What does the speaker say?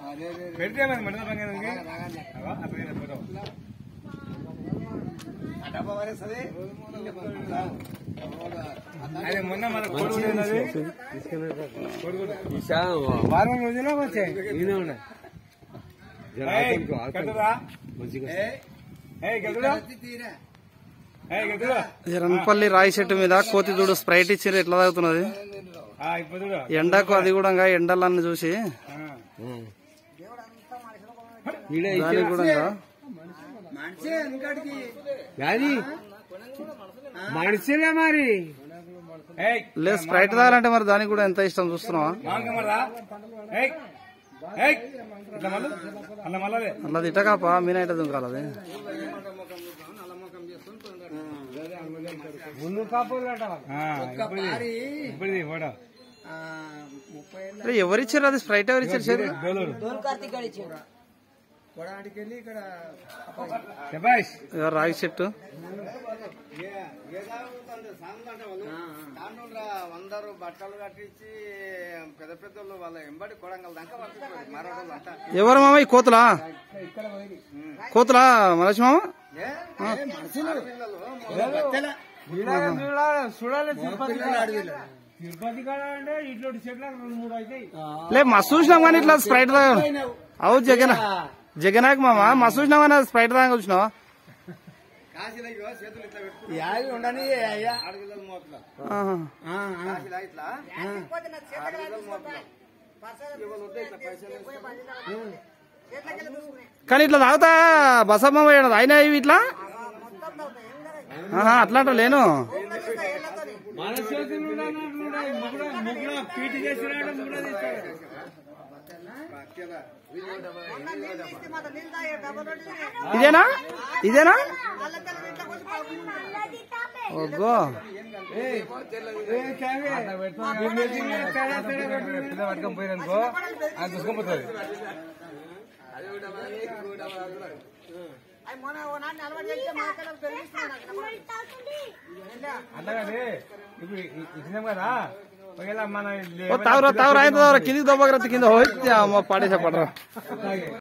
పెడితే మరి మండల పంగడానికి అట్లా ఫోటో అదే మొన్న మన కొడుకు ఉన్నది. వారం రోజుల్లో వచ్చాయి ఏయ్, కట్టురా. ఏయ్, కట్టురా. ఏయ్, కట్టురా. ఎర్రనపల్లి రాయి చెట్టు మీద కోతి దూడు స్ప్రైట్ ఇచ్చారు ఎట్లా తాగుతున్నది ఆ, ఇప్పుడు చూడు ఎండకు అది కూడా ఎండలన్నీ చూసి ఆ. దానికి కూడా మనిషిలే మరి ఏయ్, లేదు స్ప్రైట్ తాగాలంటే మరి దానికి కూడా ఎంత ఇష్టం చూస్తున్నావా మాంగ మళ్ళా. ఏయ్, ఏయ్, ఇట్లా మళ్ళా అలా మళ్ళా అలా తిట్టకాపా మీనైతే దుంకాలది ముందు కాపులు ఇప్పుడు ఫోటో అరే ఎవరిచ్చారు అది స్ప్రైట్ ఎవరిచ్చారు చేతి డోలూరు కొడాడికెళ్ళి ఇక్కడ శబాష్ ఎవరు రాగి చెట్టు దాంట్లో అందరూ బట్టలు కట్టించి పెద్ద పెద్దోళ్ళు వాళ్ళ ఎంబడి కొడంగల్ దాకా పంపిస్తారు మరొకళ్ళు అంతా ఎవరు మామ ఈ కోతులా కోతులా మలసి మామ చూడాలి తిరుపతి కాడ. తిరుపతి కాడ అంటే ఇట్లా చెట్ల రెండు మూడు అవుతాయి లే మస్తు చూసినాం కానీ ఇట్లా స్ప్రైట్ తాగా అవు జగన్ జగనాక్ మామ మస్తు చూసినాం కానీ అది స్ప్రైట్ తాగా చూసినావా కాశీలో చేతులు ఇట్లా పెట్టుకుని యాది ఉండని అయ్యా అడుగుల మోట్ల ఆహా. కాశీలో ఇట్లా అడుగుల మోట్ల ఇవాళ వద్ద ఇట్లా పైసలు కానీ ఇట్లా తాగుతా బసమ్మ పోయాడు ఆయన ఇవి ఇట్లా ఆహా, అట్లా అంట లేను మన చేతులు ఉండనట్లున్నాయి. ముగ్గురు ముగ్గురు పీటి చేసినాడు ముగ్గురు తీస్తాడు ఇదేనా ఇదేనా ఒగ్గో పిల్ల పట్టుకొని పోయిననుకో అది చూసుకొని పోతుంది అట్లాగే ఇప్పుడు ఇ- ఇచ్చినాం కదా ఒకవేళ మన ఓ తావురా తావురా ఆయన తావురా కిందికి దొబ్బగర కింద పోయి అమ్మ పాడేసా పడరా